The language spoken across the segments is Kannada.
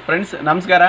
ಫ್ರೆಂಡ್ಸ್ ನಮಸ್ಕಾರ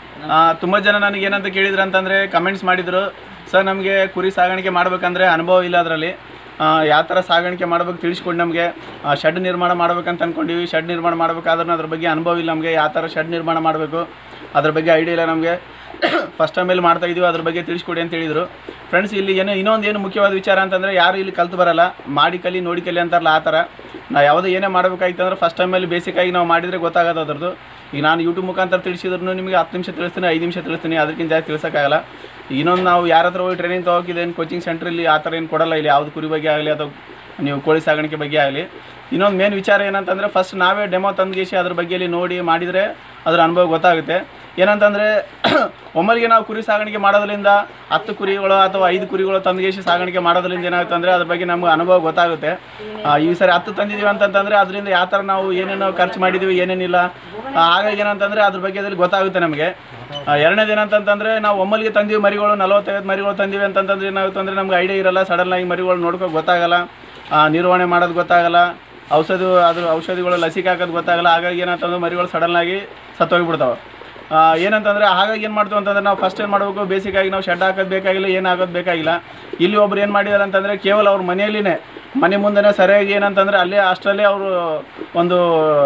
ತುಂಬ ಜನ ನನಗೆ ಏನಂತ ಕೇಳಿದ್ರು ಅಂತಂದರೆ ಕಮೆಂಟ್ಸ್ ಮಾಡಿದರು ಸರ್ ನಮಗೆ ಕುರಿ ಸಾಗಾಣಿಕೆ ಮಾಡಬೇಕಂದ್ರೆ ಅನುಭವ ಇಲ್ಲ ಅದರಲ್ಲಿ ಯಾವ ಥರ ಸಾಗಾಣಿಕೆ ಮಾಡ್ಬೇಕು ತಿಳಿಸ್ಕೊಡಿ ನಮಗೆ ಶೆಡ್ ನಿರ್ಮಾಣ ಮಾಡ್ಬೇಕಂತ ಅಂದ್ಕೊಂಡಿವಿ ಶೆಡ್ ನಿರ್ಮಾಣ ಮಾಡ್ಬೇಕಾದ್ರೂ ಅದ್ರ ಬಗ್ಗೆ ಅನುಭವ ಇಲ್ಲ ನಮಗೆ ಯಾವ ಥರ ಶೆಡ್ ನಿರ್ಮಾಣ ಮಾಡಬೇಕು ಅದ್ರ ಬಗ್ಗೆ ಐಡಿಯಾ ಇಲ್ಲ ನಮಗೆ ಫಸ್ಟ್ ಟೈಮಲ್ಲಿ ಮಾಡ್ತಾ ಇದೀವಿ ಅದ್ರ ಬಗ್ಗೆ ತಿಳಿಸ್ಕೊಡಿ ಅಂತ ಹೇಳಿದರು ಫ್ರೆಂಡ್ಸ್ ಇಲ್ಲಿ ಏನು ಇನ್ನೊಂದು ಏನು ಮುಖ್ಯವಾದ ವಿಚಾರ ಅಂತಂದರೆ ಯಾರು ಇಲ್ಲಿ ಕಲ್ತು ಬರಲ್ಲ ಮಾಡಿ ಕಲಿ ನೋಡಿ ಕಲಿ ಅಂತಾರಲ್ಲ ಆ ಥರ ನಾವು ಯಾವುದೇ ಏನೇ ಮಾಡಬೇಕಾಗಿತ್ತು ಅಂದ್ರೆ ಫಸ್ಟ್ ಟೈಮಲ್ಲಿ ಬೇಸಿಕ್ಕಾಗಿ ನಾವು ಮಾಡಿದರೆ ಗೊತ್ತಾಗೋದು ಅದ್ರದ್ದು ಈಗ ನಾನು ಯೂಟ್ಯೂಬ್ ಮುಖಾಂತರ ತಿಳಿಸಿದ್ರು ನಿಮಗೆ ಹತ್ತು ನಿಮಿಷ ತಿಳಿಸ್ತೀನಿ ಐದು ನಿಮಿಷ ತಿಳಿಸ್ತೀನಿ ಅದಕ್ಕಿಂತ ಜಾಸ್ತಿ ತಿಳಿಸೋಕ್ಕಾಗಲ್ಲ ಇನ್ನೊಂದು ನಾವು ಯಾರ ಹತ್ರ ಹೋಗಿ ಟ್ರೈನಿಂಗ್ ತೊಗೋಕಿದ್ದೇನು ಕೋಚಿಂಗ್ ಸೆಂಟ್ರಲ್ಲಿ ಆ ಥರ ಏನು ಕೊಡಲ್ಲ ಇಲ್ಲಿ ಯಾವುದು ಕುರಿ ಬಗ್ಗೆ ಆಗಲಿ ಅಥವಾ ನೀವು ಕೋಳಿ ಸಾಗಾಣಿಕೆ ಬಗ್ಗೆ ಆಗಲಿ ಇನ್ನೊಂದು ಮೇನ್ ವಿಚಾರ ಏನಂತಂದರೆ ಫಸ್ಟ್ ನಾವೇ ಡೆಮೋ ತಂದ್ಗೇಸಿ ಅದ್ರ ಬಗ್ಗೆ ಇಲ್ಲಿ ನೋಡಿ ಮಾಡಿದರೆ ಅದ್ರ ಅನುಭವ ಗೊತ್ತಾಗುತ್ತೆ ಏನಂತಂದರೆ ಒಮ್ಮಲಿಗೆ ನಾವು ಕುರಿ ಸಾಗಾಣಿಕೆ ಮಾಡೋದ್ರಿಂದ ಹತ್ತು ಕುರಿಗಳು ಅಥವಾ ಐದು ಕುರಿಗಳು ತಂದ್ಗೇಸಿ ಸಾಗಾಣಿಕೆ ಮಾಡೋದ್ರಿಂದ ಏನಾಗುತ್ತೆ ಅಂದರೆ ಅದ್ರ ಬಗ್ಗೆ ನಮ್ಗೆ ಅನುಭವ ಗೊತ್ತಾಗುತ್ತೆ ಆ, ಈ ಸರಿ ಹತ್ತು ತಂದಿದ್ದೀವಿ ಅಂತಂತಂದರೆ ಅದರಿಂದ ಯಾವ ಥರ ನಾವು ಏನೇನು ಖರ್ಚು ಮಾಡಿದ್ದೀವಿ ಏನೇನಿಲ್ಲ ಆ, ಹಾಗಾಗಿ ಏನಂತಂದರೆ ಅದ್ರ ಬಗ್ಗೆ ಅದ್ರಲ್ಲಿ ಗೊತ್ತಾಗುತ್ತೆ ನಮಗೆ ಎರಡನೇದು ಏನಂತಂತಂದರೆ ನಾವು ಒಮ್ಮಲಿಗೆ ತಂದೀವಿ ಮರಿಗಳು ನಲವತ್ತೈವತ್ತು ಮರಿಗಳು ತಂದೀವಿ ಅಂತಂತಂದ್ರೆ ಏನಾಗುತ್ತೆ ಅಂದರೆ ನಮ್ಗೆ ಐಡಿಯಾ ಇರಲ್ಲ ಸಡನ್ನಾಗಿ ಮರಿಗಳು ನೋಡ್ಕೊಂಡು ಗೊತ್ತಾಗಲ್ಲ ಆ, ನಿರ್ವಹಣೆ ಮಾಡೋದು ಗೊತ್ತಾಗಲ್ಲ ಔಷಧಿ ಅದ್ರ ಔಷಧಿಗಳು ಲಸಿಕೆ ಹಾಕೋದು ಗೊತ್ತಾಗಲ್ಲ ಹಾಗಾಗಿ ಏನಂತಂದ್ರೆ ಮರಿಗಳು ಸಡನ್ನಾಗಿ ಸತ್ತೋಗಿಬಿಡ್ತಾವೆ ಆ, ಏನಂತಂದರೆ ಹಾಗಾಗಿ ಏನು ಮಾಡ್ತೀವಿ ಅಂತಂದ್ರೆ ನಾವು ಫಸ್ಟ್ ಏನು ಮಾಡಬೇಕು ಬೇಸಿಕ್ಕಾಗಿ ನಾವು ಶೆಡ್ ಹಾಕೋದು ಬೇಕಾಗಿಲ್ಲ ಏನು ಹಾಕೋದು ಬೇಕಾಗಿಲ್ಲ ಇಲ್ಲಿ ಒಬ್ರು ಏನು ಮಾಡಿದ್ದಾರೆ ಅಂತಂದರೆ ಕೇವಲ ಅವ್ರ ಮನೆಯಲ್ಲಿನೇ ಮನೆ ಮುಂದೆನೇ ಸರಿಯಾಗಿ ಏನಂತಂದರೆ ಅಲ್ಲೇ ಅಷ್ಟರಲ್ಲೇ ಅವರು ಒಂದು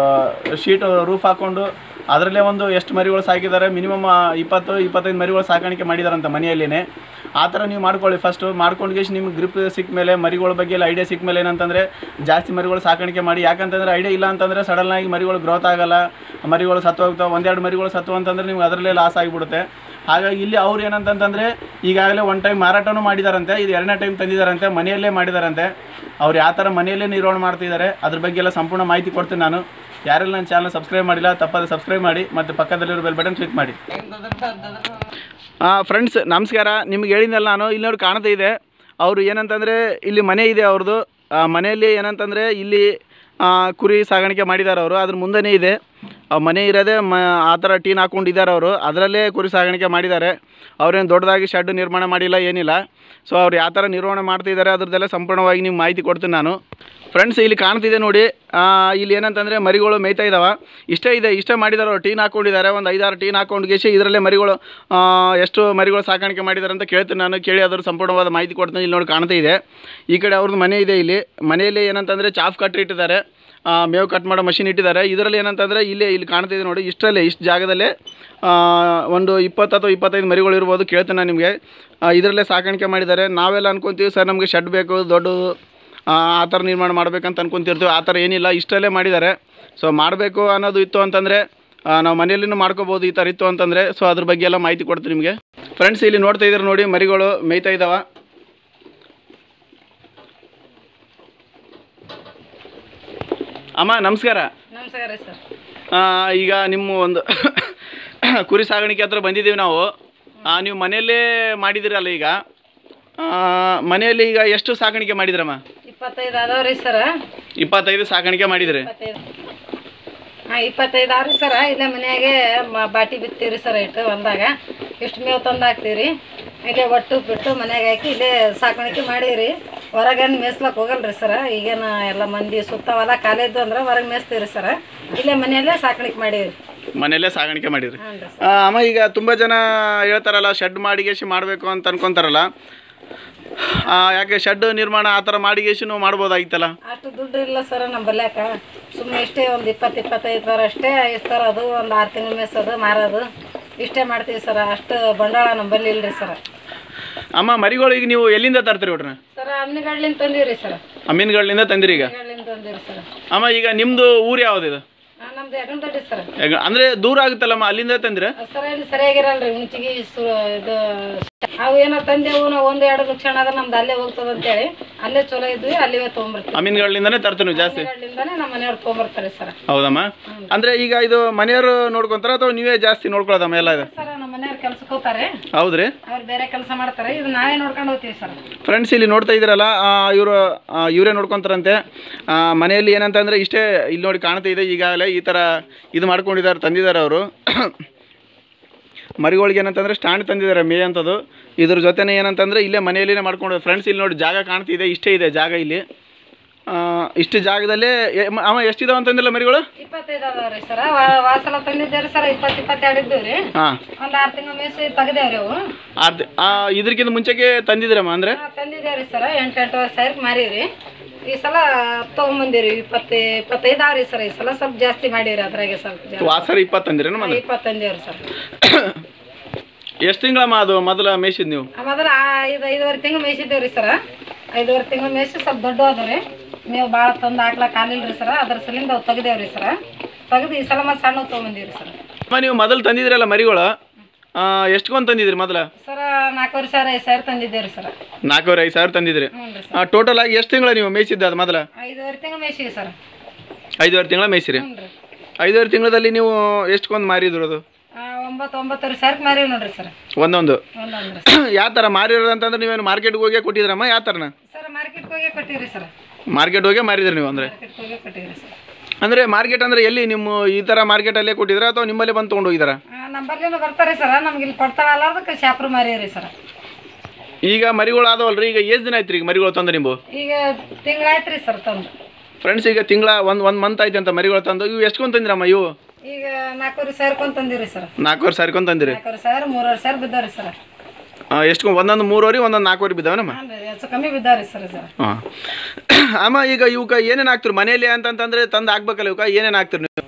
ಶೀಟ್ ರೂಫ್ ಹಾಕ್ಕೊಂಡು ಅದರಲ್ಲೇ ಒಂದು ಎಷ್ಟು ಮರಿಗಳು ಸಾಕಿದ್ದಾರೆ ಮಿನಿಮಮ್ ಇಪ್ಪತ್ತು ಇಪ್ಪತ್ತೈದು ಮರಿಗಳು ಸಾಕಾಣಿಕೆ ಮಾಡಿದಾರಂತ ಮನೆಯಲ್ಲಿನೇ ಆ ಥರ ನೀವು ಮಾಡ್ಕೊಳ್ಳಿ ಫಸ್ಟು ಮಾಡ್ಕೊಂಡು ನಿಮ್ಗೆ ಗ್ರಿಪ್ ಸಿಕ್ಕ ಮೇಲೆ ಮರಿಗಳ ಬಗ್ಗೆ ಎಲ್ಲ ಐಡಿಯಾ ಸಿಕ್ಕ ಮೇಲೆ ಏನಂತಂದರೆ ಜಾಸ್ತಿ ಮರಿಗಳು ಸಾಕಾಣಿಕೆ ಮಾಡಿ ಯಾಕಂತಂದರೆ ಐಡಿಯಾ ಇಲ್ಲ ಅಂತಂದರೆ ಸಡನ್ನಾಗಿ ಮರಿಗಳು ಗ್ರೋತ್ ಆಗಲ್ಲ ಮರಿಗಳು ಸತ್ತು ಹೋಗ್ತಾವೆ ಒಂದೆರಡು ಮರಿಗಳು ಸತ್ತು ಅಂತಂದರೆ ನಿಮ್ಗೆ ಅದರಲ್ಲೇ ಲಾಸ್ ಆಗಿಬಿಡುತ್ತೆ ಹಾಗಾಗಿ ಇಲ್ಲಿ ಅವ್ರು ಏನಂತಂತಂದರೆ ಈಗಾಗಲೇ ಒನ್ ಟೈಮ್ ಮಾರಾಟನೂ ಮಾಡಿದಾರಂತೆ ಇದು ಎರಡನೇ ಟೈಮ್ ತಂದಿದ್ದಾರಂತೆ ಮನೆಯಲ್ಲೇ ಮಾಡಿದಾರಂತೆ ಅವ್ರು ಯಾವ ಥರ ಮನೆಯಲ್ಲೇ ನಿರ್ವಹಣೆ ಮಾಡ್ತಿದ್ದಾರೆ ಅದ್ರ ಬಗ್ಗೆ ಎಲ್ಲ ಸಂಪೂರ್ಣ ಮಾಹಿತಿ ಕೊಡ್ತೀನಿ ನಾನು ಯಾರೆಲ್ಲ ನನ್ನ ಚಾನಲ್ ಸಬ್ಸ್ಕ್ರೈಬ್ ಮಾಡಿಲ್ಲ ತಪ್ಪದೆ ಸಬ್ಸ್ಕ್ರೈಬ್ ಮಾಡಿ ಮತ್ತು ಪಕ್ಕದಲ್ಲಿರೋ ಬೆಲ್ ಬಟನ್ ಕ್ಲಿಕ್ ಮಾಡಿ ಫ್ರೆಂಡ್ಸ್ ನಮಸ್ಕಾರ ನಿಮ್ಗೆ ಹೇಳಿದ್ನಲ್ಲ ನಾನು ಇಲ್ಲಿ ನೋಡಿ ಕಾಣ್ತಾ ಇದೆ ಅವರು ಏನಂತಂದರೆ ಇಲ್ಲಿ ಮನೆ ಇದೆ ಅವ್ರದ್ದು ಆ ಮನೆಯಲ್ಲಿ ಏನಂತಂದರೆ ಇಲ್ಲಿ ಆ, ಕುರಿ ಸಾಗಾಣಿಕೆ ಮಾಡಿದ್ದಾರೆ ಅವರು ಅದ್ರ ಮುಂದೆನೇ ಇದೆ ಆ ಮನೆ ಇರೋದೇ ಮ ಆ ಥರ ಟೀನ್ ಹಾಕ್ಕೊಂಡಿದ್ದಾರೆ ಅವರು ಅದರಲ್ಲೇ ಕುರಿ ಸಾಗಾಣಿಕೆ ಮಾಡಿದ್ದಾರೆ ಅವ್ರೇನು ದೊಡ್ಡದಾಗಿ ಶೆಡ್ ನಿರ್ಮಾಣ ಮಾಡಿಲ್ಲ ಏನಿಲ್ಲ ಸೊ ಅವ್ರು ಯಾವ ಥರ ನಿರ್ವಹಣೆ ಮಾಡ್ತಿದ್ದಾರೆ ಅದ್ರದ್ದೆಲ್ಲ ಸಂಪೂರ್ಣವಾಗಿ ನಿಮ್ಗೆ ಮಾಹಿತಿ ಕೊಡ್ತೀನಿ ನಾನು ಫ್ರೆಂಡ್ಸ್ ಇಲ್ಲಿ ಕಾಣ್ತಿದೆ ನೋಡಿ ಆ, ಇಲ್ಲಿ ಏನಂತಂದರೆ ಮರಿಗಳು ಮೇಯ್ತಾ ಇದ್ದಾವೆ ಇಷ್ಟೇ ಇದೆ ಇಷ್ಟೇ ಮಾಡಿದ್ದಾರೆ ಅವ್ರು ಟೀನ್ ಹಾಕ್ಕೊಂಡಿದ್ದಾರೆ ಒಂದು ಐದಾರು ಟೀನ್ ಹಾಕ್ಕೊಂಡು ಗೇಸಿ ಇದರಲ್ಲೇ ಮರಿಗಳು ಆ, ಎಷ್ಟು ಮರಿಗಳು ಸಾಕಾಣಿಕೆ ಮಾಡಿದ್ದಾರೆ ಅಂತ ಕೇಳ್ತೀನಿ ನಾನು ಕೇಳಿ ಅದ್ರ ಸಂಪೂರ್ಣವಾದ ಮಾಹಿತಿ ಕೊಡ್ತೀನಿ ಇಲ್ಲಿ ನೋಡಿ ಕಾಣ್ತಾ ಇದೆ ಈ ಕಡೆ ಅವ್ರದ್ದು ಮನೆ ಇದೆ ಇಲ್ಲಿ ಮನೆಯಲ್ಲಿ ಏನಂತಂದರೆ ಚಾಫ್ ಕಟ್ಟಿ ಇಟ್ಟಿದ್ದಾರೆ ಆ, ಮೇವು ಕಟ್ ಮಾಡೋ ಮಷಿನ್ ಇಟ್ಟಿದ್ದಾರೆ ಇದರಲ್ಲಿ ಏನಂತಂದರೆ ಇಲ್ಲೇ ಇಲ್ಲಿ ಕಾಣ್ತಿದೆ ನೋಡಿ ಇಷ್ಟರಲ್ಲೇ ಇಷ್ಟು ಜಾಗದಲ್ಲೇ ಆ, ಒಂದು ಇಪ್ಪತ್ತು ಅಥವಾ ಇಪ್ಪತ್ತೈದು ಮರಿಗಳು ಇರ್ಬೋದು ಕೇಳ್ತೇನೆ ನಾನು ನಿಮಗೆ ಇದರಲ್ಲೇ ಸಾಕಾಣಿಕೆ ಮಾಡಿದ್ದಾರೆ ನಾವೆಲ್ಲ ಅನ್ಕೊತೀವಿ ಸರ್ ನಮಗೆ ಶೆಡ್ ಬೇಕು ದೊಡ್ಡದು ಆ ಆ ಥರ ನಿರ್ಮಾಣ ಮಾಡ್ಬೇಕಂತ ಅನ್ಕೊಂತಿರ್ತೀವಿ ಆ ಥರ ಏನಿಲ್ಲ ಇಷ್ಟರಲ್ಲೇ ಮಾಡಿದ್ದಾರೆ ಸೊ ಮಾಡಬೇಕು ಅನ್ನೋದು ಇತ್ತು ಅಂತಂದರೆ ನಾವು ಮನೆಯಲ್ಲಿನೂ ಮಾಡ್ಕೋಬೋದು ಈ ಥರ ಇತ್ತು ಅಂತಂದರೆ ಸೊ ಅದ್ರ ಬಗ್ಗೆ ಎಲ್ಲ ಮಾಹಿತಿ ಕೊಡ್ತೀನಿ ನಿಮಗೆ ಫ್ರೆಂಡ್ಸ್ ಇಲ್ಲಿ ನೋಡ್ತಾ ಇದ್ದಾರೆ ನೋಡಿ ಮರಿಗಳು ಮೇಯ್ತಾ ಇದ್ದಾವೆ ಅಮ್ಮ ನಮಸ್ಕಾರ ನಮಸ್ಕಾರ ರೀ ಸರ್ ಆ, ಈಗ ನಿಮ್ಮ ಒಂದು ಕುರಿ ಸಾಗಾಣಿಕೆ ಹತ್ರ ಬಂದಿದ್ದೀವಿ ನಾವು ಆ, ನೀವು ಮನೆಯಲ್ಲೇ ಮಾಡಿದಿರಲ್ಲ ಈಗ ಆ, ಮನೆಯಲ್ಲಿ ಈಗ ಎಷ್ಟು ಸಾಕಾಣಿಕೆ ಮಾಡಿದ್ರಮ್ಮ ಇಪ್ಪತ್ತೈದು ಅದಾವ ರೀ ಸರ ಇಪ್ಪತ್ತೈದು ಸಾಕಾಣಿಕೆ ಮಾಡಿದ್ರಿ ಇಪ್ಪತ್ತೈದು ಹಾಂ ಇಪ್ಪತ್ತೈದು ಅದಾವ ರೀ ಸರ ಇಲ್ಲೇ ಮನ್ಯಾಗೆ ಮ- ಬಾಟಿ ಬಿತ್ತೀವಿ ಸರ್ ಇಟ್ಟು ಹೊಲ್ದಾಗ ಇಷ್ಟು ಮೇವು ತಂದು ಹಾಕ್ತೀವಿ ರೀ ಹಾಗೆ ಒಟ್ಟು ಬಿಟ್ಟು ಮನ್ಯಾಗ ಹಾಕಿ ಇಲ್ಲೇ ಸಾಕಾಣಿಕೆ ಮಾಡೀವಿ ಹೊರಗೇನು ಮೇಯ್ಸ್ಲಕ್ಕೆ ಹೋಗಲ್ಲ ರೀ ಸರ ಈಗೇನು ಎಲ್ಲ ಮಂದಿ ಸುತ್ತ ಹೊಲ ಖಾಲಿ ಇದ್ದು ಅಂದ್ರೆ ಹೊರಗೆ ಮೇಯ್ಸ್ತೀವಿ ರೀ ಸರ ಇಲ್ಲೇ ಮನೆಯಲ್ಲೇ ಸಾಕಾಣಿಕೆ ಮಾಡೀವಿ ಮನೆಯಲ್ಲೇ ಸಾಗಾಣಿಕೆ ಮಾಡಿದ್ರಿ ಹ್ಞೂ ರೀ ಆ, ಅಮ್ಮ ಈಗ ತುಂಬ ಜನ ಹೇಳ್ತಾರಲ್ಲ ಶೆಡ್ ಮಾಡಿಗೇಸಿ ಮಾಡಬೇಕು ಅಂತ ಅನ್ಕೊಂತಾರಲ್ಲ ಆ, ಯಾಕೆ ಶೆಡ್ ನಿರ್ಮಾಣ ಆ ಥರ ಮಾಡಿಗೇಸಿನೂ ಮಾಡ್ಬೋದಾಗಿತ್ತಲ್ಲ ಅಷ್ಟು ದುಡ್ಡು ಇಲ್ಲ ಸರ್ ನಮ್ಮ ಬಲ್ಯಾಕ ಸುಮ್ಮನೆ ಇಷ್ಟೇ ಒಂದು ಇಪ್ಪತ್ತು ಇಪ್ಪತ್ತೈದು ಥರ ಅಷ್ಟೇ ಇಸ್ತಾರದು ಒಂದು ಆರು ತಿಂಗಳು ಮೇಸೋದು ಮಾರೋದು ಇಷ್ಟೇ ಮಾಡ್ತೀವಿ ಸರ್ ಅಷ್ಟು ಬಂಡವಾಳ ನಂಬಲ್ಲಿ ಇಲ್ರಿ ಸರ್ ಅಮ್ಮ ಮರಿಗಳು ಈಗ ನೀವು ಎಲ್ಲಿಂದ ತರ್ತೀರಿ ಒಟ್ರೆ ಸರ್ ಅಮ್ನಿಗಡ್ಲಿಂದ ತಂದೀವಿ ರೀ ಸರ್ ಅಮೀನ್ಗಳಿಂದ ತಂದಿರಿ ಈಗ ಅಮ್ನಿಗಡ್ಲಿಂದ ತಂದೀವಿ ಸರ್ ಅಮ್ಮ ಈಗ ನಿಮ್ಮದು ಊರು ಯಾವುದಿದು ಹಾಂ ನಮ್ದು ಯಗಂದೊಡ್ಡಿ ಸರ್ ಯಾಕ- ಅಂದ್ರೆ ದೂರ ಆಗುತ್ತಲ್ಲಮ್ಮ ಅಲ್ಲಿಂದ ತಂದ್ರೆ ಸರ್ ಇಲ್ಲಿ ಸರಿಯಾಗಿರಲ್ರಿ ಉಣ್ಚಿಗೆ ಸು ಇದು ಅವು ಏನೋ ತಂದೆವು ನಾವು ಒಂದು ಎರಡು ಲಕ್ಷಣ ಆದ್ರೆ ನಮ್ದು ಅಲ್ಲೇ ಹೋಗ್ತದೆ ಅಂತೇಳಿ ಅಲ್ಲೇ ಚಲೋ ಇದ್ವಿ ಅಲ್ಲಿವೇ ತೊಗೊಂಬರ್ತೀವಿ ಅಮೀನ್ಗಳಿಂದನೇ ತರ್ತೀವಿ ನೀವು ಜಾಸ್ತಿ ಅಮ್ನಿಗಡ್ಲಿಂದಾನೇ ನಮ್ಮ ಮನೆಯವ್ರು ತೊಗೊಂಬರ್ತಾರೆ ಸರ್ ಹೌದಮ್ಮ ಅಂದ್ರೆ ಈಗ ಇದು ಮನೆಯವರು ನೋಡ್ಕೊಂತಾರ ಅಥವಾ ನೀವೇ ಜಾಸ್ತಿ ನೋಡ್ಕೊಳ್ಳೋದಮ್ಮ ಎಲ್ಲ ಇದು ಸರ್ ನಮ್ಮ ಮನೆಯವ್ರು ಕೆಲ್ಸಕ್ಕೆ ಹೋಗ್ತಾರೆ ಹೌದ್ರಿ ಅವ್ರು ಬೇರೆ ಕೆಲಸ ಮಾಡ್ತಾರೆ ಇದು ನಾವೇ ನೋಡ್ಕೊಂಡು ಹೋಗ್ತೀವಿ ಸರ್ ಫ್ರೆಂಡ್ಸ್ ಇಲ್ಲಿ ನೋಡ್ತಾ ಇದ್ದೀರಲ್ಲ ಇವರು ಇವರೇ ನೋಡ್ಕೊಂತಾರಂತೆ ಆ, ಮನೆಯಲ್ಲಿ ಏನಂತಂದ್ರೆ ಇಷ್ಟೇ ಇಲ್ಲಿ ನೋಡಿ ಕಾಣ್ತಾ ಇದೆ ಈಗಾಗಲೇ ಈ ಥರ ಇದು ಮಾಡ್ಕೊಂಡಿದ್ದಾರೆ ತಂದಿದ್ದಾರೆ ಅವರು ಮರಿಗಳಿಗೆ ಏನಂತಂದ್ರೆ ಸ್ಟ್ಯಾಂಡ್ ತಂದಿದ್ದಾರೆ ಮೇ ಅಂತದು ಇದ್ರ ಜೊತೆನೇ ಏನಂತಂದ್ರೆ ಇಲ್ಲೇ ಮನೆಯಲ್ಲಿನೇ ಮಾಡ್ಕೊಂಡು ಫ್ರೆಂಡ್ಸ್ ಇಲ್ಲಿ ನೋಡಿ ಜಾಗ ಕಾಣ್ತಿದೆ ಇಷ್ಟೇ ಇದೆ ಜಾಗ ಇಲ್ಲಿ ಇಷ್ಟು ಜಾಗದಲ್ಲಿ ಎ- ಮ- ಅಮ್ಮ ಎಷ್ಟಿದಾವ ಅಂತಂದಿಲ್ಲ ಮರಿಗಳು ಇಪ್ಪತ್ತೈದು ಅದಾವ್ರಿ ಸರ ವಾಸಲ ತಂದಿದ್ದೇವ್ರಿ ಸರ ಇಪ್ಪತ್ತು ಇಪ್ಪತ್ತೆರಡು ಇದ್ದೀವ್ರಿ ಹಾಂ ಒಂದು ಆರು ತಿಂಗಳ ಮೇಸಿ ತೆಗ್ದೇವ್ರಿ ಅವು ಅರ್ಧ ಇದಕ್ಕಿಂತ ಮುಂಚೆಗೆ ತಂದಿದ್ರಮ್ಮ ಅಂದರೆ ಹಾ, ತಂದಿದ್ದೇವ್ರಿ ಸರ ಎಂಟು ಎಂಟುವರೆ ಸಾವಿರಕ್ಕೆ ಮಾರೀವ್ರಿ ಈ ಸಲ ತೊಗೊಂಬಂದಿರಿ ಇಪ್ಪತ್ತು ಇಪ್ಪತ್ತೈದು ಅವ್ರಿ ಸರ್ ಈ ಸಲ ಸ್ವಲ್ಪ ಜಾಸ್ತಿ ಮಾಡೀರಿ ಅದ್ರಾಗೆ ಸ್ವಲ್ಪ ಜಾಸ್ತಿ ವಾಸರ ಇಪ್ಪತ್ತಂದಿರೇನು ಮೊದಲು ಇಪ್ಪತ್ತಂದೇವ್ರಿ ಸರ್ ಎಷ್ಟು ತಿಂಗಳಮ್ಮ ಅದು ಮೊದಲ ಮೇಯ್ಸಿದ್ ನೀವು ಆ ಮೊದಲು ಐದು ಐದುವರೆ ತಿಂಗಳು ಮೇಯ್ಸಿದ್ದೇವ್ರಿ ಸರ ಐದುವರೆ ತಿಂಗಳು ಮೇಯ್ಸಿ ಸ್ವಲ್ಪ ದೊಡ್ಡ ಅದಾವ್ರಿ ನೀವು ಭಾಳ ತಂದು ಹಾಕ್ಲಕ್ಕೆ ಆಗಿಲ್ರಿ ಸರ ಅದ್ರ ಸಲಿಂದ ಅವು ತೆಗ್ದೇವ್ರಿ ಸರ ತೆಗ್ದು ಈ ಸಲ ಮತ್ತೆ ಸಣ್ಣ ತೊಗೊಂಬಂದಿವ್ರಿ ಸರ್ ಅಮ್ಮ ನೀವು ಮೊದಲು ತಂದಿದ್ರಲ್ಲ ಮರಿಗಳು ಎಷ್ಟೊಂದು ತಂದಿದ್ರಿ ಮೊದಲ ಸರ ನಾಲ್ಕೂವರೆ ಸಾವಿರ ಐದು ಸಾವಿರ ತಂದಿದ್ದೇವ್ರಿ ಸರ್ ನಾಲ್ಕೂವರೆ ಐದು ಸಾವಿರ ತಂದಿದ್ರಿ ಹ್ಞೂ ರೀ ಸರ್ ಟೋಟಲ್ ಆಗಿ ಎಷ್ಟು ತಿಂಗಳ ನೀವು ಮೇಯ್ಸಿದ್ದು ಅದು ಮೊದಲ ಐದುವರೆ ತಿಂಗಳು ಮೇಯ್ಸಿವಿ ಸರ್ ಐದುವರೆ ತಿಂಗಳ ಮೇಯ್ಸಿರಿ ಹ್ಞೂ ರೀ ಐದುವರೆ ತಿಂಗಳಲ್ಲಿ ನೀವು ಎಷ್ಟೊಂದು ಮಾರಿದ್ರು ಅದು ಆ, ಒಂಬತ್ತು ಒಂಬತ್ತುವರೆ ಸಾವಿರಕ್ಕೆ ಮಾರೀವಿ ನೋಡ್ರಿ ಸರ್ ಒಂದೊಂದು ಒಂದೊಂದು ಯಾವ ಥರ ಮಾರಿರೋದು ಅಂತಂದ್ರೆ ನೀವೇನು ಮಾರ್ಕೆಟ್ಗೆ ಹೋಗಿ ಕೊಟ್ಟಿದ್ರಮ್ಮ ಯಾವ ಥರನ ಸರ್ ಮಾರ್ಕೆಟ್ಗೆ ಹೋಗಿ ಕೊಟ್ಟಿವ್ರಿ ಸರ್ ಮಾರ್ಕೆಟ್ ಹೋಗಿ ಮಾರಿದ್ರಿ ನೀವು ಅಂದರೆ ಮಾರ್ಕೆಟ್ಗೆ ಹೋಗಿ ಕೊಟ್ಟಿವ್ರಿ ಸರ್ ಅಂದರೆ ಮಾರ್ಕೆಟ್ ಅಂದರೆ ಎಲ್ಲಿ ನಿಮ್ಮ ಈ ಥರ ಮಾರ್ಕೆಟಲ್ಲೇ ಕೊಟ್ಟಿದ್ರ ಅಥವಾ ನಿಮ್ಮಲ್ಲೇ ಬಂದು ತೊಗೊಂಡು ಹೋಗಿದಾರ ನಂಬರ್ಲಿಂದ ಬರ್ತಾರೆ ಸರ್ ನಮ್ಗೆ ಇಲ್ಲಿ ಕೊಡ್ತಾರಲ್ಲ ಅದಕ್ಕೆ ಶಾಪ್ರು ಮಾರೀವ್ರಿ ಸರ್ ಈಗ ಮರಿಗಳು ಆದವಲ್ರಿ ಈಗ ಎಷ್ಟು ದಿನ ಆಯ್ತು ಈಗ ಮರಿಗಳು ತಂದು ನೀವು ಈಗ ತಿಂಗಳಾಯ್ತು ರೀ ಸರ್ ತಂದು ಫ್ರೆಂಡ್ಸ್ ಈಗ ತಿಂಗಳ ಒಂದು ಒಂದು ಮಂತ್ ಆಯ್ತು ಅಂತ ಮರಿಗಳು ತಂದು ಇವು ಎಷ್ಟೊಂದು ತಂದಿರಮ್ಮ ಇವು ಈಗ ನಾಲ್ಕೂವರೆ ಸಾವಿರಕ್ಕೊಂದು ತಂದಿರಿ ಸರ್ ನಾಲ್ಕೂವರೆ ಸಾವಿರಕ್ಕೊಂದು ತಂದಿರಿ ನಾಲ್ಕೂವರೆ ಸಾವಿರ ಮೂರುವರೆ ಸಾವಿರ ಬಿದ್ದಾವ್ರಿ ಸರ್ ಎಷ್ಟು ಒಂದೊಂದು ಮೂರುವರೆ ಒಂದೊಂದು ನಾಲ್ಕೂವರೆ ಬಿದ್ದಾವನಮ್ಮ ಹಾಂ ರೀ ಹೆಚ್ಚು ಕಮ್ಮಿ ಬಿದ್ದಾವ್ರಿ ಸರ್ ಸರ್ ಹಾಂ ಅಮ್ಮ ಈಗ ಇವಕ್ಕೆ ಏನೇನು ಹಾಕ್ತಿರಿ ಮನೇಲಿ ಅಂತಂತಂದ್ರೆ ತಂದು ಹಾಕ್ಬೇಕಲ್ಲ ಇವಕ್ಕೆ ಏನೇನು ಹಾಕ್ತಿರಿ ನೀವು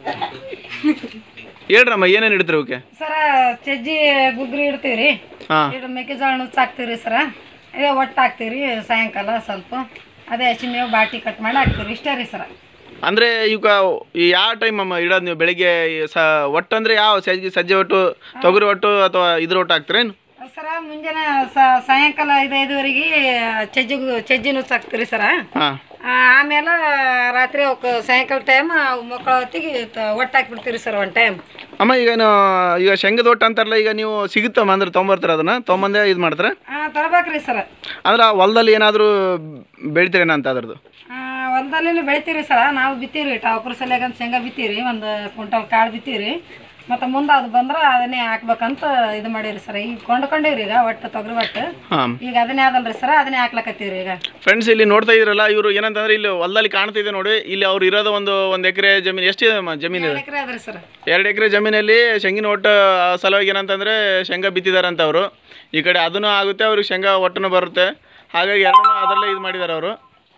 ಹೇಳ್ರಮ್ಮ ಏನೇನು ಇಡ್ತೀರಿ ಇವಕ್ಕೆ ಸರ ಚಜ್ಜಿ ಗುಗ್ರಿ ಇಡ್ತೀವಿ ಹಾಂ ಇದು ಮೆಕ್ಕೆಜೋಳ ನುಚ್ಚು ಹಾಕ್ತೀವಿ ಸರ ಇದೇ ಒಟ್ಟು ಹಾಕ್ತೀವಿ ಸಾಯಂಕಾಲ ಸ್ವಲ್ಪ ಅದೇ ಹಸಿ ಮೇವು ಬಾಟಿ ಕಟ್ ಮಾಡಿ ಹಾಕ್ತೀವಿ ಇಷ್ಟೇ ರೀ ಸರ ಅಂದರೆ ಇವಕ್ಕೆ ಈ ಯಾವ ಟೈಮ್ ಅಮ್ಮ ಇಡೋದು ನೀವು ಬೆಳಿಗ್ಗೆ ಈ ಸ ಒಟ್ಟು ಅಂದರೆ ಯಾವ ಸಜ್ಜೆ ಸಜ್ಜೆ ಒಟ್ಟು ತೊಗರಿ ಒಟ್ಟು ಅಥವಾ ಇದ್ರ ಒಟ್ಟು ಹಾಕ್ತೀರೇನು ಸರ ಮುಂಜಾನೆ ಸ- ಸಾಯಂಕಾಲ ಐದು ಐದುವರೆಗೆ ಚಜ್ಜಿ ಗು- ಚಜ್ಜಿ ನುಚ್ಚು ಹಾಕ್ತೀರಿ ಸರ ಹಾಂ ಆ, ಆಮೇಲೆ ರಾತ್ರಿ ಅವಕ್ಕೆ ಸಾಯಂಕಾಲ ಟೈಮ್ ಮಕ್ಕಳ ಹೊತ್ತಿಗೆ ತ- ಒಟ್ಟು ಹಾಕ್ಬಿಡ್ತೀರಿ ಸರ್ ಒನ್ ಟೈಮ್ ಅಮ್ಮ ಈಗ ಏನು ಈಗ ಶೇಂಗದ ಒಟ್ಟು ಅಂತಾರಲ್ಲ ಈಗ ನೀವು ಸಿಗುತ್ತಮ್ಮ ಅಂದ್ರೆ ತೊಗೊಂಬರ್ತೀರ ಅದನ್ನು ತೊಗೊಂಬಂದೇ ಇದು ಮಾಡ್ತಾರೆ ಹಾಂ ತರ್ಬೇಕ್ರಿ ಸರ್ ಅಂದ್ರೆ ಆ ಹೊಲದಲ್ಲಿ ಏನಾದರೂ ಬೆಳಿತೀರೇನ ಅಂತ ಅದ್ರದ್ದು ಹೊಲದಲ್ಲಿ ಬೆಳಿತೀರಿ ಸರ ನಾವು ಬಿತ್ತೀವಿ ಟಾವ್ಕರ್ ಸಲಿಯಾಗಂತ ಶೇಂಗಾ ಬಿತ್ತೀವಿ ಒಂದು ಕ್ವಿಂಟಲ್ ಕಾಳು ಬಿತ್ತೀವಿ ಮತ್ತು ಮುಂದೆ ಅದು ಬಂದ್ರೆ ಅದನ್ನೇ ಹಾಕ್ಬೇಕಂತ ಇದು ಮಾಡೀರಿ ಸರ್ ಈಗ ಕೊಂಡ್ಕೊಂಡೀವ್ರಿ ಈಗ ಒಟ್ಟು ತೊಗರಿ ಒಟ್ಟು ಹಾಂ ಈಗ ಅದನ್ನೇ ಅದಲ್ರಿ ಸರ್ ಅದನ್ನೇ ಹಾಕ್ಲಕತ್ತೀವಿ ಈಗ ಫ್ರೆಂಡ್ಸ್ ಇಲ್ಲಿ ನೋಡ್ತಾ ಇದ್ರಲ್ಲ ಇವರು ಏನಂತಂದ್ರೆ ಇಲ್ಲಿ ಹೊಲದಲ್ಲಿ ಕಾಣ್ತಿದೆ ನೋಡಿ ಇಲ್ಲಿ ಅವ್ರು ಇರೋದು ಒಂದು ಒಂದು ಎಕರೆ ಜಮೀನು ಎಷ್ಟಿದೆ ಅಮ್ಮ ಜಮೀನು ಇದೆ ಎಕರೆ ಅದ್ರಿ ಸರ್ ಎರಡು ಎಕರೆ ಜಮೀನಲ್ಲಿ ಶೇಂಗಿನ ಒಟ್ಟು ಆ ಸಲುವಾಗಿ ಏನಂತಂದರೆ ಶೇಂಗಾ ಬಿತ್ತಿದಾರಂತ ಅವರು ಈ ಕಡೆ ಅದನ್ನು ಆಗುತ್ತೆ ಅವ್ರಿಗೆ ಶೇಂಗಾ ಒಟ್ಟನ್ನು ಬರುತ್ತೆ ಹಾಗಾಗಿ ಎರಡನ್ನೂ ಅದರಲ್ಲೇ ಇದು ಮಾಡಿದ್ದಾರೆ ಅವರು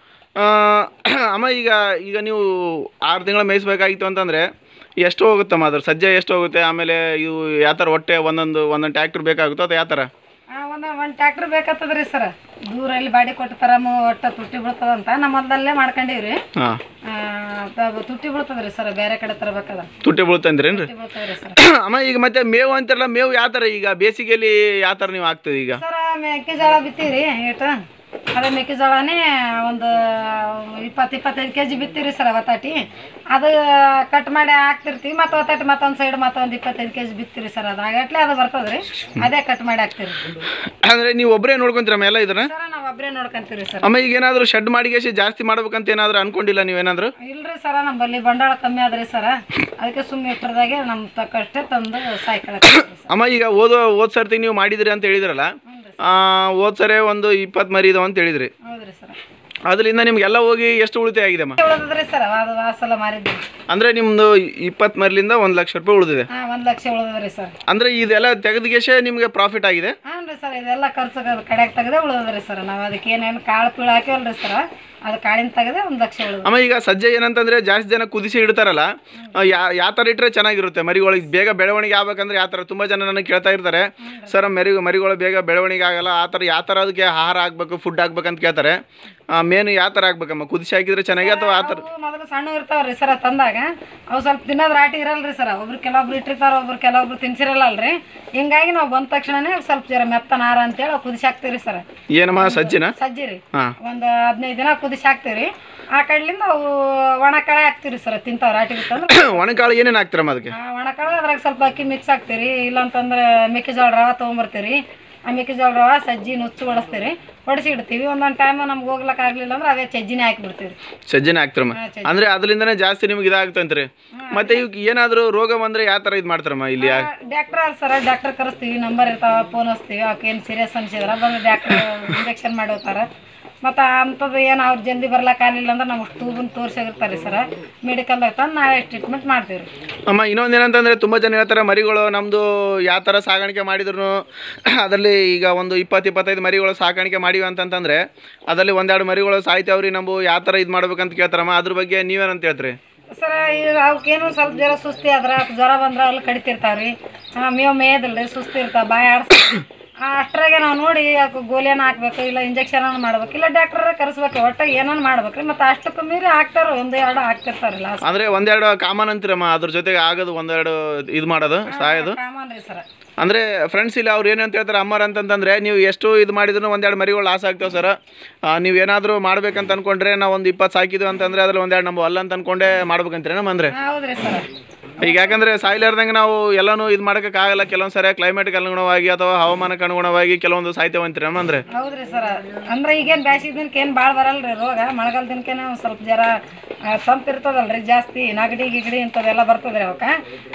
ಅಮ್ಮ ಈಗ ಈಗ ನೀವು ಆರು ತಿಂಗಳ ಮೇಯಿಸ್ಬೇಕಾಗಿತ್ತು ಅಂತಂದರೆ ಎಷ್ಟು ಹೋಗುತ್ತಮ್ಮ ಅದ್ರ ಸಜ್ಜೆ ಎಷ್ಟು ಹೋಗುತ್ತೆ ಆಮೇಲೆ ಇವು ಯಾವ ಥರ ಹೊಟ್ಟೆ ಒಂದೊಂದು ಒಂದೊಂದು ಟ್ಯಾಕ್ಟ್ರ್ ಬೇಕಾಗುತ್ತೋ ಅಥವಾ ಯಾವ ಥರ ಒಂದು ಒಂದು ಟ್ಯಾಕ್ಟ್ರ್ ಬೇಕಾಗ್ತದ್ರಿ ಸರ್ ದೂರ ಇಲ್ಲಿ ಬಾಡಿ ಕೊಟ್ಟು ತರಮು ಒಟ್ಟು ತುಟ್ಟಿ ಬೀಳ್ತದಂತ ನಮ್ಮ ಹೊಲದಲ್ಲೇ ಮಾಡ್ಕೊಂಡೀವ್ರಿ ಹಾಂ ಆ, ತ- ತುಟ್ಟಿ ಬೀಳ್ತದ್ರಿ ಸರ್ ಬೇರೆ ಕಡೆ ತರಬೇಕದ ತುಟ್ಟಿ ಬೀಳ್ತಂದ್ರೇನು ತುಟ್ಟಿ ಬೀಳ್ತದ್ರಿ ಸರ್ ಅಮ್ಮ ಈಗ ಮತ್ತೆ ಮೇವು ಅಂತಾರಲ್ಲ ಮೇವು ಯಾವ ಥರ ಈಗ ಬೇಸಿಗೆಯಲ್ಲಿ ಯಾವ ಥರ ನೀವು ಹಾಕ್ತದೆ ಈಗ ಸರ ಮೆಕ್ಕೆಜೋಳ ಬಿತ್ತೀರಿ ಏಟು ಅದೇ ಮೆಕ್ಕೆಜೋಳನೇ ಒಂದು ಇಪ್ಪತ್ತು ಇಪ್ಪತ್ತೈದು ಕೆ ಜಿ ಬಿತ್ತೀರಿ ಸರ್ ಅವತ್ತಾಟಿ ಅದು ಕಟ್ ಮಾಡಿ ಹಾಕ್ತಿರ್ತೀವಿ ಮತ್ತು ಅವತ್ತಾಟಿ ಮತ್ತೊಂದು ಸೈಡ್ ಮತ್ತೊಂದು ಇಪ್ಪತ್ತೈದು ಕೆ ಜಿ ಬಿತ್ತೀರಿ ಸರ್ ಅದು ಆಗಟ್ಲೆ ಅದು ಬರ್ತದ್ರಿ ಅದೇ ಕಟ್ ಮಾಡಿ ಹಾಕ್ತೀರಿ ಅಂದರೆ ನೀವು ಒಬ್ಬರೇ ನೋಡ್ಕೊಂತೀರಮ್ಮ ಎಲ್ಲ ಇದನ್ನ ಸರ ನಾವು ಒಬ್ಬರೇ ನೋಡ್ಕೊಂತೀವಿ ಸರ್ ಅಮ್ಮ ಈಗ ಏನಾದರೂ ಶೆಡ್ ಮಾಡಿಗೆಸಿ ಜಾಸ್ತಿ ಮಾಡ್ಬೇಕಂತ ಏನಾದರೂ ಅನ್ಕೊಂಡಿಲ್ಲ ನೀವೇನಾದರೂ ಇಲ್ರಿ ಸರ ನಮ್ಮಲ್ಲಿ ಬಂಡವಾಳ ಕಮ್ಮಿ ಆದ್ರಿ ಸರ ಅದಕ್ಕೆ ಸುಮ್ಮನೆ ಇಟ್ಟರದಾಗೆ ನಮ್ಮ ತಕ್ಕಷ್ಟೇ ತಂದು ಸಾಯ್ಕೊಳಕ್ಕೆ ಅಮ್ಮ ಈಗ ಓದೋ ಓದ್ ಸರ್ತಿ ನೀವು ಮಾಡಿದಿರಿ ಅಂತ ಹೇಳಿದ್ರಲ್ಲ ಆ, ಓದ್ ಸರಿ ಒಂದು ಇಪ್ಪತ್ತು ಮರಿ ಇದಾವೆ ಅಂತ ಹೇಳಿದ್ರಿ ಹೌದ್ರಿ ಸರ್ ಅದರಿಂದ ನಿಮ್ಗೆಲ್ಲ ಹೋಗಿ ಎಷ್ಟು ಉಳಿತಾಯ ಆಗಿದೆ ಅಮ್ಮ ಉಳಿದ್ರಿ ಸರ್ ಅದು ಆ ಸಲ ಮಾರಿದ್ವಿ ಅಂದರೆ ನಿಮ್ಮದು ಇಪ್ಪತ್ತು ಮರಿಲಿಂದ ಒಂದು ಲಕ್ಷ ರೂಪಾಯಿ ಉಳಿದಿದೆ ಹಾಂ ಒಂದು ಲಕ್ಷ ಉಳಿದ್ರಿ ಸರ್ ಅಂದರೆ ಇದೆಲ್ಲ ತೆಗೆದ್ಗೆಸೆ ನಿಮಗೆ ಪ್ರಾಫಿಟ್ ಆಗಿದೆ ಹಾಂ ರೀ ಸರ್ ಇದೆಲ್ಲ ಖರ್ಚು ಕಡೆಗೆ ತೆಗೆದೇ ಉಳಿದ್ರಿ ಸರ್ ನಾವು ಅದಕ್ಕೆ ಏನೇನು ಕಾಳು ಪೀಳು ಹಾಕಿವಲ್ರಿ ಸರ್ ಅದು ಕಾಳಿನ ತೆಗೆದೇ ಒಂದು ಲಕ್ಷ ಉಳಿದ ಅಮ್ಮ ಈಗ ಸಜ್ಜೆ ಏನಂತಂದ್ರೆ ಜಾಸ್ತಿ ಜನ ಕುದಿಸಿ ಇಡ್ತಾರಲ್ಲ ಯಾ ಯಾವ ಥರ ಇಟ್ಟರೆ ಚೆನ್ನಾಗಿರುತ್ತೆ ಮರಿಗಳಿಗೆ ಬೇಗ ಬೆಳವಣಿಗೆ ಆಗ್ಬೇಕಂದ್ರೆ ಯಾವ ಥರ ತುಂಬ ಜನ ನನಗೆ ಕೇಳ್ತಾ ಇರ್ತಾರೆ ಸರ್ ಮರಿ ಮರಿಗಳು ಬೇಗ ಬೆಳವಣಿಗೆ ಆಗಲ್ಲ ಆ ಥರ ಯಾವ ಥರ ಅದಕ್ಕೆ ಆಹಾರ ಹಾಕ್ಬೇಕು ಫುಡ್ ಹಾಕ್ಬೇಕಂತ ಕೇಳ್ತಾರೆ ಮೇನ್ ಯಾವ ಥರ ಹಾಕ್ಬೇಕಮ್ಮ ಕುದಿಸಿ ಹಾಕಿದ್ರೆ ಚೆನ್ನಾಗಿ ಅಥವಾ ಆ ಥರ ಅವು ಮೊದಲು ಸಣ್ಣ ಇರ್ತಾವ್ರಿ ಸರ ತಂದಾಗ ಅವು ಸ್ವಲ್ಪ ತಿನ್ನೋದು ರಾಟಿ ಇರಲ್ರಿ ಸರ್ ಒಬ್ರು ಕೆಲವೊಬ್ರು ಇಟ್ಟಿರ್ತಾರ ಒಬ್ರು ಕೆಲವೊಬ್ರು ತಿನ್ಸಿರಲ್ಲ ಅಲ್ರಿ ಹಿಂಗಾಗಿ ನಾವು ಬಂದ ತಕ್ಷಣನೇ ಸ್ವಲ್ಪ ಜರ ಮೆತ್ತನ ಆಹಾರ ಅಂತೇಳಿ ಅವು ಕುದಿಸಿ ಹಾಕ್ತೀವಿ ಸರ್ ಏನಮ್ಮ ಸಜ್ಜಿನ ಸಜ್ಜಿ ರೀ ಹಾಂ ಒಂದು ಹದಿನೈದು ದಿನ ಕುದಿಸಿ ಹಾಕ್ತೀವಿ ಆ ಕಡ್ಲಿಂದ ಅವು ಒಣ ಕಳೆ ಹಾಕ್ತೀವಿ ಸರ್ ತಿಂತಾವ ರಾಟಿ ಬಿತ್ತಂದ್ರೆ ಒಣಕಾಳು ಏನೇನು ಹಾಕ್ತಾರಮ್ಮ ಅದಕ್ಕೆ ಆ ಒಣ ಕಳೆ ಅದ್ರಾಗ ಸ್ವಲ್ಪ ಅಕ್ಕಿ ಮಿಕ್ಸ್ ಹಾಕ್ತೀರಿ ಇಲ್ಲಾಂತಂದ್ರೆ ಮೆಕ್ಕೆಜೋಳ ರವೆ ತೊಗೊಂಬರ್ತೀರಿ ಆ ಮೆಕ್ಕೆಜೋಳ ರವೆ ಸಜ್ಜಿ ನುಚ್ಚು ಹೊಡಿಸ್ತೀರಿ ಹೊಡಿಸಿ ಇಡ್ತೀವಿ ಒಂದೊಂದು ಟೈಮ್ ನಮ್ಗೆ ಹೋಗ್ಲಕ್ಕೆ ಆಗ್ಲಿಲ್ಲ ಅಂದ್ರೆ ಅವೇ ಚಜ್ಜಿನೇ ಹಾಕಿಬಿಡ್ತೀವಿ ಸಜ್ಜೆನೇ ಹಾಕ್ತಾರಮ್ಮ ಅಂದ್ರೆ ಅದರಿಂದನೇ ಜಾಸ್ತಿ ನಿಮ್ಗೆ ಇದಾಗ್ತಂತ್ರಿ ಮತ್ತೆ ಇವಕ್ಕೆ ಏನಾದರೂ ರೋಗ ಬಂದರೆ ಯಾವ ಥರ ಇದು ಮಾಡ್ತಾರಮ್ಮ ಇಲ್ಲಿ ಯಾ- ಡಾಕ್ಟರ್ ಸರ ಡಾಕ್ಟರ್ ಕರೆಸ್ತೀವಿ ನಂಬರ್ ಇರ್ತಾವ ಫೋನ್ ಹಚ್ತೀವಿ ಅವಕ್ಕೆ ಏನು ಸೀರಿಯಸ್ ಅನ್ಸಿದ್ರ ಬಂದು ಡಾಕ್ಟರ್ ಇಂಜೆಕ್ಷನ್ ಮಾಡಿ ಹೋಗ್ತಾರ ಮತ್ತು ಅಂಥದ್ದು ಏನು ಅವ್ರು ಜಲ್ದಿ ಬರ್ಲಕ್ಕಾಗಲಿಲ್ಲ ಅಂದ್ರೆ ನಮ್ಗೆ ಟೂಬನ್ ತೋರಿಸಿರ್ತಾರೆ ಸರ ಮೆಡಿಕಲ್ದಾಗ ತಂದು ನಾವೇ ಟ್ರೀಟ್ಮೆಂಟ್ ಮಾಡ್ತೀವಿ ರೀ ಅಮ್ಮ ಇನ್ನೊಂದು ಏನಂತಂದರೆ ತುಂಬ ಜನ ಹೇಳ್ತಾರೆ ಮರಿಗಳು ನಮ್ಮದು ಯಾವ ಥರ ಸಾಗಾಣಿಕೆ ಮಾಡಿದ್ರು ಅದರಲ್ಲಿ ಈಗ ಒಂದು ಇಪ್ಪತ್ತು ಇಪ್ಪತ್ತೈದು ಮರಿಗಳು ಸಾಕಾಣಿಕೆ ಮಾಡಿವಿ ಅಂತಂತಂದರೆ ಅದರಲ್ಲಿ ಒಂದೆರಡು ಮರಿಗಳು ಸಾಯ್ತಾವ್ರಿ ನಾವು ಯಾವ ಥರ ಇದು ಮಾಡ್ಬೇಕಂತ ಕೇಳ್ತಾರಮ್ಮ ಅದ್ರ ಬಗ್ಗೆ ನೀವೇನಂತ ಹೇಳ್ತೀರಿ ಸರ ಈಗ ಅವಕ್ಕೇನು ಸ್ವಲ್ಪ ಜ್ವರ ಸುಸ್ತಿ ಆದ್ರೆ ಜ್ವರ ಬಂದ್ರೆ ಅಲ್ಲಿ ಕಡಿತಿರ್ತಾವ್ರಿ ಮೇವು ಮೇಯದಲ್ರಿ ಸುಸ್ತಿ ಇರ್ತಾವೆ ಬಾಯಿ ಆಡ್ಸ್ತಾರೆ ಅಷ್ಟ್ರಾಗೆ ನಾವು ನೋಡಿ ಅವಕ್ಕೆ ಗೋಲಿಯನ್ನು ಹಾಕ್ಬೇಕು ಇಲ್ಲ ಇಂಜೆಕ್ಷನ್ ಮಾಡ್ಬೇಕು ಇಲ್ಲ ಡಾಕ್ಟರ್ ಕರೆಸ್ಬೇಕು ಒಟ್ಟು ಏನಾನು ಮಾಡ್ಬೇಕ್ರಿ ಮತ್ತು ಅಷ್ಟಕ್ಕೆ ಮೀರಿ ಹಾಕ್ತಾರ ಒಂದು ಎರಡು ಹಾಕ್ತಿರ್ತಾರಲ್ಲ ಅಂದರೆ ಒಂದೆರಡು ಕಾಮನ್ ಅಂತೀರಮ್ಮ ಅದ್ರ ಜೊತೆಗೆ ಆಗೋದು ಒಂದೆರಡು ಇದು ಮಾಡೋದು ಸಾಯೋದು ಕಾಮನ್ ರೀ ಸರ ಅಂದರೆ ಫ್ರೆಂಡ್ಸ್ ಇಲ್ಲಿ ಅವ್ರು ಏನಂತ ಹೇಳ್ತಾರೆ ಅಮ್ಮರ್ ಅಂತಂತಂದರೆ ನೀವು ಎಷ್ಟು ಇದು ಮಾಡಿದ್ರು ಒಂದೆರಡು ಮರಿಗಳು ಲಾಸ್ ಆಗ್ತಾವೆ ಸರ್ ನೀವು ಏನಾದರೂ ಮಾಡ್ಬೇಕಂತ ಅನ್ಕೊಂಡ್ರೆ ನಾವು ಒಂದು ಇಪ್ಪತ್ತು ಸಾಕಿದ್ವು ಅಂತಂದರೆ ಅದ್ರಲ್ಲಿ ಒಂದೆರಡು ನಮ್ಮ ಅಲ್ಲ ಅಂತ ಅನ್ಕೊಂಡೇ ಮಾಡ್ಬೇಕಂತೀರಿ ನಮ್ಮ ಅಂದರೆ ಹೌದ್ರಿ ಸರ ಈಗ ಯಾಕಂದರೆ ಸಾಯ್ಲಾರ್ದಂಗೆ ನಾವು ಎಲ್ಲನೂ ಇದು ಮಾಡೋಕ್ಕಾಗಲ್ಲ ಕೆಲವೊಂದು ಸರಿ ಕ್ಲೈಮೇಟ್ಗೆ ಅನುಗುಣವಾಗಿ ಅಥವಾ ಹವಾಮಾನಕ್ಕೆ ಅನುಗುಣವಾಗಿ ಕೆಲವೊಂದು ಸಾಯ್ತೇವೆ ಅಂತೀರಿ ನಮ್ಮ ಅಂದರೆ ಹೌದ್ರಿ ಸರ ಅಂದ್ರೆ ಈಗೇನು ಬ್ಯಾಸಿಗೆ ದಿನಕ್ಕೆ ಏನು ಭಾಳ ಬರಲ್ರಿ ರೋಗ ಮಳೆಗಾಲ ದಿನಕ್ಕೇನೆ ಒಂದು ಸ್ವಲ್ಪ ಜರ ಆ, ತಂಪು ಇರ್ತದಲ್ರಿ ಜಾಸ್ತಿ ನಗಡಿ ಗಿಗಡಿ ಇಂಥದ್ದೆಲ್ಲ ಬರ್ತದ್ರಿ ಅವಕ್ಕೆ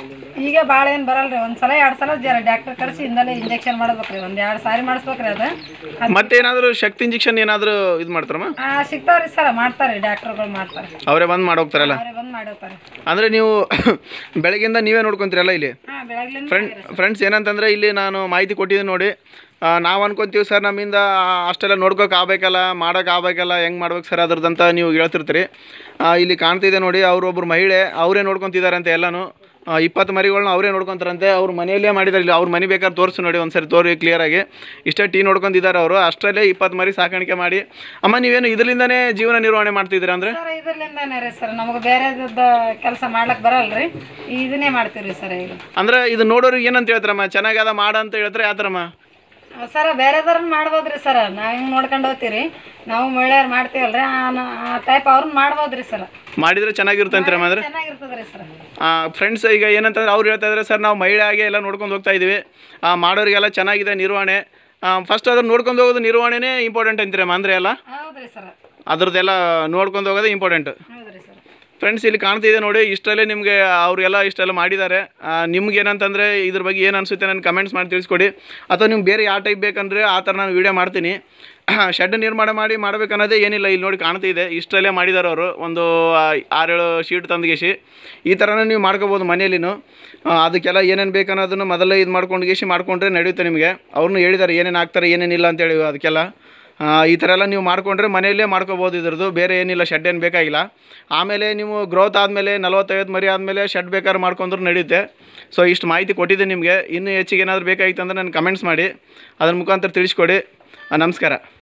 ಈಗ ಭಾಳ ಏನು ಬರಲ್ರಿ ಒಂದು ಸಲ ಎರಡು ಸಲ ಜರ ಡಾಕ್ಟರ್ ಕರೆಸಿ ಇಂದಲೇ ಇಂಜೆಕ್ಷನ್ ಮಾಡ್ಬೇಕ್ರಿ ಒಂದು ಎರಡು ಸಾರಿ ಮಾಡಿಸ್ಬೇಕ್ರಿ ಅದು ಅದು ಮತ್ತೇನಾದರೂ ಶಕ್ತಿ ಇಂಜೆಕ್ಷನ್ ಏನಾದರೂ ಇದು ಮಾಡ್ತಾರಮ್ಮ ಆ, ಸಿಗ್ತಾವ್ರಿ ಸರ ಮಾಡ್ತಾರೆ ಡಾಕ್ಟ್ರುಗಳು ಮಾಡ್ತಾರೆ ಅವರೇ ಬಂದು ಮಾಡೋಗ್ತಾರಲ್ಲ ಅವರೇ ಬಂದು ಮಾಡಿರ್ತಾರೆ ಅಂದರೆ ನೀವು ಬೆಳಗ್ಗಿಂದ ನೀವೇ ನೋಡ್ಕೊತೀರಲ್ಲ ಇಲ್ಲಿ ಹಾಂ ಬೆಳಗ್ಲಿಂದ ಫ್ರೆಂಡ್ ಫ್ರೆಂಡ್ಸ್ ಏನಂತಂದರೆ ಇಲ್ಲಿ ನಾನು ಮಾಹಿತಿ ಕೊಟ್ಟಿದ್ದೀನಿ ನೋಡಿ ಆ, ನಾವು ಅನ್ಕೊಂತೀವಿ ಸರ್ ನಮ್ಮಿಂದ ಅಷ್ಟೆಲ್ಲ ನೋಡ್ಕೋಕೆ ಆಗ್ಬೇಕಲ್ಲ ಮಾಡೋಕೆ ಆಗ್ಬೇಕಲ್ಲ ಹೆಂಗೆ ಮಾಡ್ಬೇಕು ಸರ್ ಅದ್ರದ್ದಂತ ನೀವು ಹೇಳ್ತಿರ್ತೀರಿ ಆ, ಇಲ್ಲಿ ಕಾಣ್ತಿದೆ ನೋಡಿ ಅವರೊಬ್ಬರು ಮಹಿಳೆ ಅವರೇ ನೋಡ್ಕೊತಿದಾರಂತೆ ಎಲ್ಲನೂ ಇಪ್ಪತ್ತು ಮರಿಗಳನ್ನ ಅವರೇ ನೋಡ್ಕೊತಾರಂತೆ ಅವ್ರ ಮನೆಯಲ್ಲೇ ಮಾಡಿದ್ದಾರೆ ಇಲ್ಲಿ ಅವ್ರ ಮನೆ ಬೇಕಾದ್ರೆ ತೋರಿಸು ನೋಡಿ ಒಂದ್ಸರಿ ತೋರಿ ಕ್ಲಿಯರಾಗಿ ಇಷ್ಟೇ ಟೀ ನೋಡ್ಕೊಂಡಿದ್ದಾರೆ ಅವರು ಅಷ್ಟರಲ್ಲೇ ಇಪ್ಪತ್ತು ಮರಿ ಸಾಕಾಣಿಕೆ ಮಾಡಿ ಅಮ್ಮ ನೀವೇನು ಇದರಿಂದನೇ ಜೀವನ ನಿರ್ವಹಣೆ ಮಾಡ್ತಿದ್ದೀರಾ ಅಂದರೆ ಸರ್ ಇದರ್ಲಿಂದಾನೇ ರೀ ಸರ್ ನಮಗೆ ಬೇರೆ ಕೆಲಸ ಮಾಡ್ಲಕ್ಕೆ ಬರಲ್ರಿ ಇದನ್ನೇ ಮಾಡ್ತೀವಿ ಸರ್ ಈಗ ಅಂದ್ರೆ ಇದು ನೋಡೋರಿಗೆ ಏನಂತ ಹೇಳ್ತಾರಮ್ಮ ಚೆನ್ನಾಗದ ಮಾಡ ಅಂತ ಹೇಳ್ತಾರೆ ಯಾವ ಥರಮ್ಮ ಸರ ಬೇರೆದವ್ರನ್ನ ಮಾಡ್ಬೋದ್ರಿ ಸರ ನಾವು ಹಿಂಗೆ ನೋಡ್ಕೊಂಡು ಹೋಗ್ತೀರಿ ನಾವು ಮಹಿಳೆಯರು ಮಾಡ್ತೀವಲ್ರಿ ಆ ನ- ಆ ಟೈಪ್ ಅವ್ರನ್ನ ಮಾಡ್ಬೋದ್ರಿ ಸರ್ ಮಾಡಿದರೆ ಚೆನ್ನಾಗಿರುತ್ತೆ ಅಂತೀರಮ್ಮ ಅಂದ್ರೆ ಚೆನ್ನಾಗಿರ್ತದ್ರಿ ಸರ್ ಫ್ರೆಂಡ್ಸ್ ಈಗ ಏನಂತಂದ್ರೆ ಅವ್ರು ಹೇಳ್ತಾ ಇದ್ದಾರೆ ಸರ್ ನಾವು ಮಹಿಳೆಯಾಗಿ ಎಲ್ಲ ನೋಡ್ಕೊಂಡು ಹೋಗ್ತಾ ಇದ್ದೀವಿ ಆ, ಮಾಡೋರಿಗೆಲ್ಲ ಚೆನ್ನಾಗಿದೆ ನಿರ್ವಹಣೆ ಫಸ್ಟ್ ಅದನ್ನ ನೋಡ್ಕೊಂಡು ಹೋಗೋದು ನಿರ್ವಹಣೆನೇ ಇಂಪಾರ್ಟೆಂಟ್ ಅಂತೀರಮ್ಮ ಅಂದರೆ ಎಲ್ಲ ಹೌದ್ರಿ ಸರ್ ಅದ್ರದ್ದೆಲ್ಲ ನೋಡ್ಕೊಂಡು ಹೋಗೋದೇ ಇಂಪಾರ್ಟೆಂಟ್ ಹೌದ್ರಿ ಸರ್ ಫ್ರೆಂಡ್ಸ್ ಇಲ್ಲಿ ಕಾಣ್ತಿದೆ ನೋಡಿ ಇಷ್ಟರಲ್ಲೇ ನಿಮಗೆ ಅವರೆಲ್ಲ ಇಷ್ಟೆಲ್ಲ ಮಾಡಿದ್ದಾರೆ ನಿಮ್ಗೆ ಏನಂತಂದರೆ ಇದ್ರ ಬಗ್ಗೆ ಏನು ಅನಿಸುತ್ತೆ ನಾನು ಕಮೆಂಟ್ಸ್ ಮಾಡಿ ತಿಳಿಸ್ಕೊಡಿ ಅಥವಾ ನಿಮ್ಗೆ ಬೇರೆ ಯಾವ ಟೈಪ್ ಬೇಕಂದರೆ ಆ ಥರ ನಾನು ವೀಡಿಯೋ ಮಾಡ್ತೀನಿ ಶೆಡ್ ನಿರ್ಮಾಣ ಮಾಡಿ ಮಾಡ್ಬೇಕನ್ನೋದೇ ಏನಿಲ್ಲ ಇಲ್ಲಿ ನೋಡಿ ಕಾಣ್ತಿದೆ ಇಷ್ಟರಲ್ಲೇ ಮಾಡಿದ್ದಾರೆ ಅವರು ಒಂದು ಆ, ಆರೇಳು ಶೀಟ್ ತಂದ್ಗೇಸಿ ಈ ಥರನೇ ನೀವು ಮಾಡ್ಕೋಬೋದು ಮನೆಯಲ್ಲಿನೂ ಆ, ಅದಕ್ಕೆಲ್ಲ ಏನೇನು ಬೇಕನ್ನೋದನ್ನು ಮೊದಲೇ ಇದು ಮಾಡ್ಕೊಂಡು ಗೇಸಿ ಮಾಡ್ಕೊಂಡ್ರೆ ನಡೆಯುತ್ತೆ ನಿಮಗೆ ಅವ್ರನ್ನೂ ಹೇಳಿದ್ದಾರೆ ಏನೇನು ಹಾಕ್ತಾರೆ ಏನೇನಿಲ್ಲ ಅಂತೇಳಿ ಅದಕ್ಕೆಲ್ಲ ಆ, ಈ ಥರ ಎಲ್ಲ ನೀವು ಮಾಡಿಕೊಂಡ್ರೆ ಮನೆಯಲ್ಲೇ ಮಾಡ್ಕೋಬೋದು ಇದ್ರದ್ದು ಬೇರೆ ಏನಿಲ್ಲ ಶೆಡ್ ಏನು ಬೇಕಾಗಿಲ್ಲ ಆಮೇಲೆ ನೀವು ಗ್ರೋತ್ ಆದಮೇಲೆ ನಲವತ್ತೈವತ್ತು ಮರಿ ಆದಮೇಲೆ ಶೆಡ್ ಬೇಕಾದ್ರೆ ಮಾಡ್ಕೊಂಡ್ರೆ ನಡೆಯುತ್ತೆ ಸೊ ಇಷ್ಟು ಮಾಹಿತಿ ಕೊಟ್ಟಿದ್ದೆ ನಿಮಗೆ ಇನ್ನೂ ಹೆಚ್ಚಿಗೆ ಏನಾದರೂ ಬೇಕಾಗಿತ್ತು ಅಂದರೆ ನಾನು ಕಮೆಂಟ್ಸ್ ಮಾಡಿ ಅದ್ರ ಮುಖಾಂತರ ತಿಳಿಸ್ಕೊಡಿ ಆ, ನಮಸ್ಕಾರ